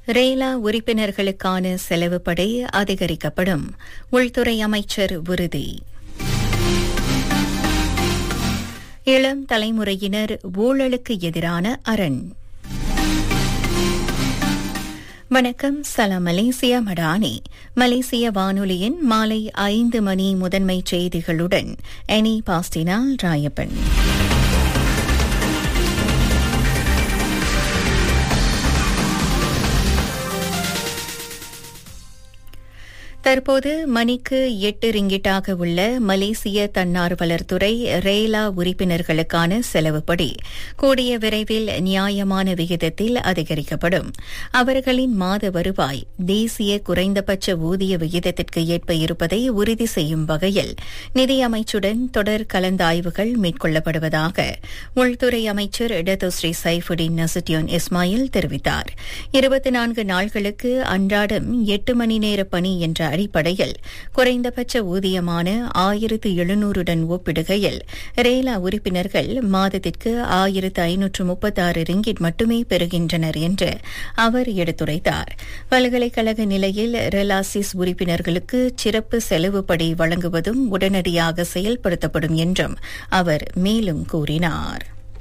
ரேலா உறுப்பினர்களுக்கான செலவுப்படை அதிகரிக்கப்படும் உள்துறை அமைச்சர் உறுதி இளம் தலைமுறையினர் ஊழலுக்கு எதிரான அரண் வணக்கம் சலாம் மலேசியா மடானி மலேசிய வானொலியின் மாலை ஐந்து மணி முதன்மை செய்திகளுடன் எனி பாஸ்டினால் ராயப்பன் தற்போது மணிக்கு எட்டு ரிங்கிட்டாக உள்ள மலேசிய தன்னார்வலர் துறை ரேலா உறுப்பினர்களுக்கான செலவுப்படி கூடிய விரைவில் நியாயமான விகிதத்தில் அதிகரிக்கப்படும் அவர்களின் மாத வருவாய் தேசிய குறைந்தபட்ச ஊதிய விகிதத்திற்கு ஏற்ப இருப்பதை உறுதி செய்யும் வகையில் நிதியமைச்சுடன் தொடர் கலந்தாய்வுகள் மேற்கொள்ளப்படுவதாக உள்துறை அமைச்சர் இடதுஸ்ரீ சைஃபுடின் நசுட்டியோன் இஸ்மாயில் தெரிவித்தார் இருபத்தி நான்கு நாள்களுக்கு அன்றாடம் எட்டு மணி நேர பணி என்ற அடிப்படையில் குறைந்தபட்ச ஊதியமான ஆயிரத்து எழுநூறுடன் ஒப்பிடுகையில் ரேலா உறுப்பினர்கள் மாதத்திற்கு ஆயிரத்து ஐநூற்று முப்பத்தாறு ரிங்கிட் மட்டுமே பெறுகின்றனர் என்று அவர் எடுத்துரைத்தார் பல்கலைக்கழக நிலையில் ரெலாசிஸ் உறுப்பினர்களுக்கு சிறப்பு செலவுப்படி வழங்குவதும் உடனடியாக செயல்படுத்தப்படும் என்றும் அவர் மேலும் கூறினார்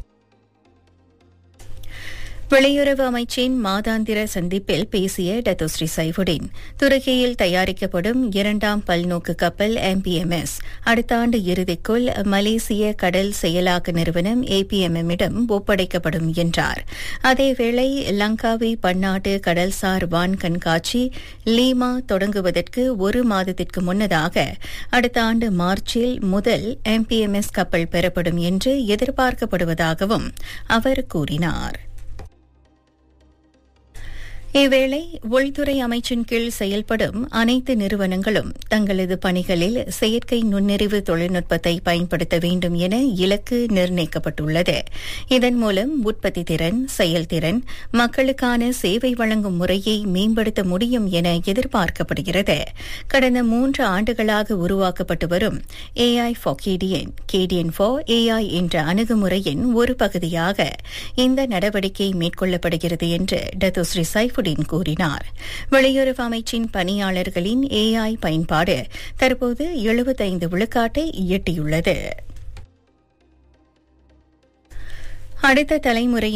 வெளியுறவு அமைச்சின் மாதாந்திர சந்திப்பில் பேசிய டத்தோஸ்ரீ சைஃபுடின் துருக்கியில் தயாரிக்கப்படும் இரண்டாம் பல்நோக்கு கப்பல் எம்பிஎம்எஸ் அடுத்த ஆண்டு இறுதிக்குள் மலேசிய கடல் செயலாக்க நிறுவனம் ஏபிஎம்எம்மிடம் ஒப்படைக்கப்படும் என்றார் அதேவேளை லங்காவி பன்னாட்டு கடல்சார் வான் கண்காட்சி லீமா தொடங்குவதற்கு ஒரு மாதத்திற்கு முன்னதாக அடுத்த ஆண்டு மார்ச்சில் முதல் எம்பிஎம்எஸ் கப்பல் பெறப்படும் என்று எதிர்பார்க்கப்படுவதாகவும் அவர் கூறினார் இவ்வேளை உள்துறை அமைச்சின் கீழ் செயல்படும் அனைத்து நிறுவனங்களும் தங்களது பணிகளில் செயற்கை நுண்ணறிவு தொழில்நுட்பத்தை பயன்படுத்த வேண்டும் என இலக்கு நிர்ணயிக்கப்பட்டுள்ளது இதன் மூலம் உற்பத்தி திறன் செயல்திறன் மக்களுக்கான சேவை வழங்கும் முறையை மேம்படுத்த முடியும் என எதிர்பார்க்கப்படுகிறது கடந்த மூன்று ஆண்டுகளாக உருவாக்கப்பட்டு வரும் ஏஐ ஃபார் கேடியன் கேடியன் ஃபார் ஏஐ என்ற அணுகுமுறையின் ஒரு பகுதியாக இந்த நடவடிக்கை மேற்கொள்ளப்படுகிறது என்று டத்துஸ்ரீ சைஃபுடின் கூறினார் வெளியுறவு அமைச்சின் பணியாளர்களின் ஏஐ பயன்பாடு தற்போது எழுபத்தைந்து விழுக்காட்டை எட்டியுள்ளது அடுத்த தலைமுறை